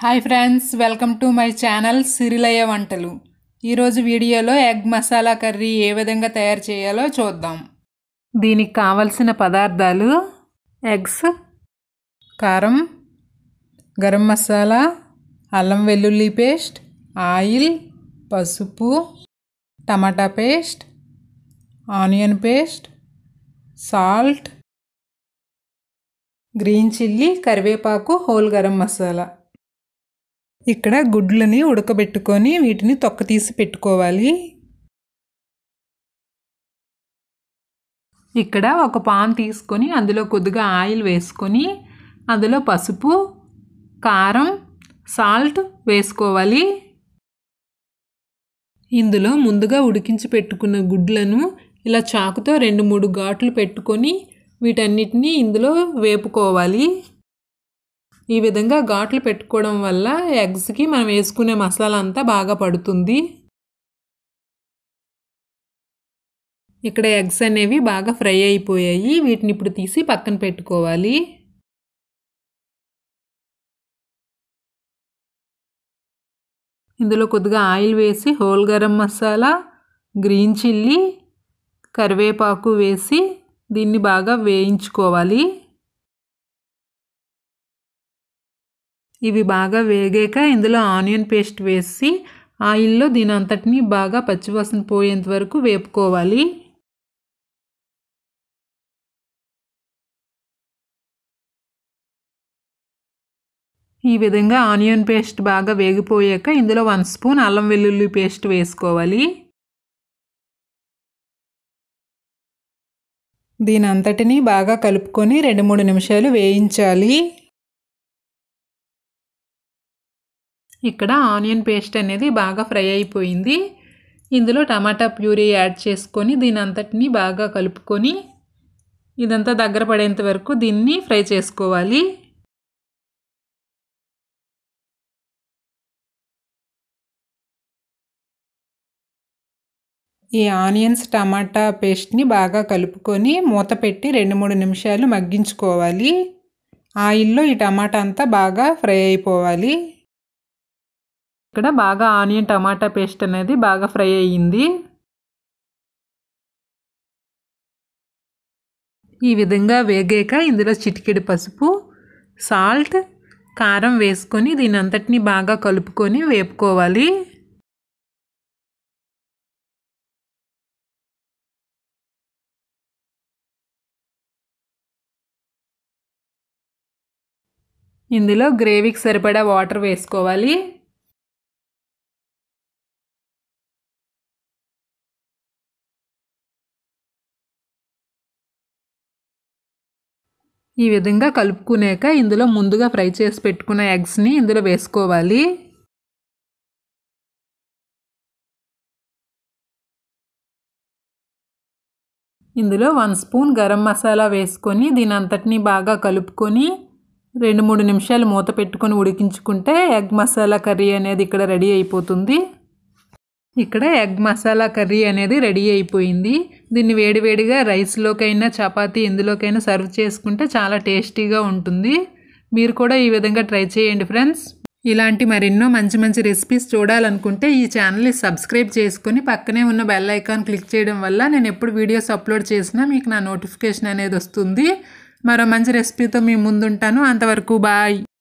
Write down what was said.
hi friends welcome to my channel Sirilaya వంటలు ఈరోజు వీడియోలో ఎగ్ మసాలా కర్రీ ఏ విధంగా తయారు చేయాలో చూద్దాం దీనికి కావలసిన పదార్థాలు ఎగ్స్ కారం గరం మసాలా అల్లం వెల్లుల్లి పేస్ట్ ఆయిల్ పసుపు టమాటా paste onion paste salt green chilli కరివేపాకు హోల్ గరం మసాలా ఇక్కడ గుడ్లని ఉడకబెట్టుకొని వీటిని తొక్క తీసి పెట్టుకోవాలి ఇక్కడ ఒక పాన్ తీసుకొని అందులో కొద్దిగా ఆయిల్ వేసుకొని అందులో పసుపు కారం సాల్ట్ వేసుకోవాలి ఇందులో ముందుగా ఉడికించి పెట్టుకున్న గుడ్లను ఇలా చాకుతో రెండు మూడు ఘాట్లు పెట్టుకొని వీటన్నిటిని ఇందులో వేపుకోవాలి ఈ విధంగా ఘాట్లు పెట్టుకోవడం వల్ల ఎగ్స్కి మనం వేసుకునే మసాలా అంతా బాగా పడుతుంది ఇక్కడ ఎగ్స్ అనేవి బాగా ఫ్రై అయిపోయాయి వీటిని ఇప్పుడు తీసి పక్కన పెట్టుకోవాలి ఇందులో కొద్దిగా ఆయిల్ వేసి whole garam masala green chilli కరివేపాకు వేసి దీన్ని బాగా వేయించుకోవాలి ఇవి బాగా వేగాక ఇందులో ఆనియన్ పేస్ట్ వేసి ఆయిల్లో దీని అంతటిని బాగా పచ్చివాసన పోయేంత వరకు వేపుకోవాలి ఈ విధంగా ఆనియన్ పేస్ట్ బాగా వేగిపోయాక ఇందులో వన్ స్పూన్ అల్లం వెల్లుల్లి పేస్ట్ వేసుకోవాలి దీని అంతటిని బాగా కలుపుకొని రెండు మూడు నిమిషాలు వేయించాలి ఇక్కడ ఆనియన్ పేస్ట్ అనేది బాగా ఫ్రై అయిపోయింది ఇందులో టమాటా ప్యూరీ యాడ్ చేసుకొని దీని అంతటిని బాగా కలుపుకొని ఇదంతా దగ్గర పడేంత వరకు దీన్ని ఫ్రై చేసుకోవాలి ఈ ఆనియన్స్ టమాటా పేస్ట్ని బాగా కలుపుకొని మూత పెట్టి రెండు మూడు నిమిషాలు మగ్గించుకోవాలి ఆయిల్లో ఈ టమాటా అంతా బాగా ఫ్రై అయిపోవాలి ఇక్కడ బాగా ఆనియన్ టమాటా పేస్ట్ అనేది బాగా ఫ్రై అయ్యింది ఈ విధంగా వేగాక ఇందులో చిటికెడు పసుపు సాల్ట్ కారం వేసుకొని దీని అంతటిని బాగా కలుపుకొని వేపుకోవాలి ఇందులో గ్రేవీకి సరిపడా వాటర్ వేసుకోవాలి ఈ విధంగా కలుపుకునేక ఇందులో ముందుగా ఫ్రై చేసి పెట్టుకున్న ఎగ్స్ని ఇందులో వేసుకోవాలి ఇందులో వన్ స్పూన్ గరం మసాలా వేసుకొని దీని అంతటిని బాగా కలుపుకొని రెండు మూడు నిమిషాలు మూత పెట్టుకొని ఉడికించుకుంటే ఎగ్ మసాలా కర్రీ అనేది ఇక్కడ రెడీ అయిపోతుంది ఇక్కడ ఎగ్ మసాలా కర్రీ అనేది రెడీ అయిపోయింది దీన్ని వేడివేడిగా రైస్లోకైనా చపాతీ ఎందులోకైనా సర్వ్ చేసుకుంటే చాలా టేస్టీగా ఉంటుంది మీరు కూడా ఈ విధంగా ట్రై చేయండి ఫ్రెండ్స్ ఇలాంటి మరెన్నో మంచి మంచి రెసిపీస్ చూడాలనుకుంటే ఈ ఛానల్ని సబ్స్క్రైబ్ చేసుకొని పక్కనే ఉన్న బెల్ ఐకాన్ క్లిక్ చేయడం వల్ల నేను ఎప్పుడు వీడియోస్ అప్లోడ్ చేసినా మీకు నా నోటిఫికేషన్ అనేది వస్తుంది మరో మంచి రెసిపీతో మీ ముందుంటాను అంతవరకు బాయ్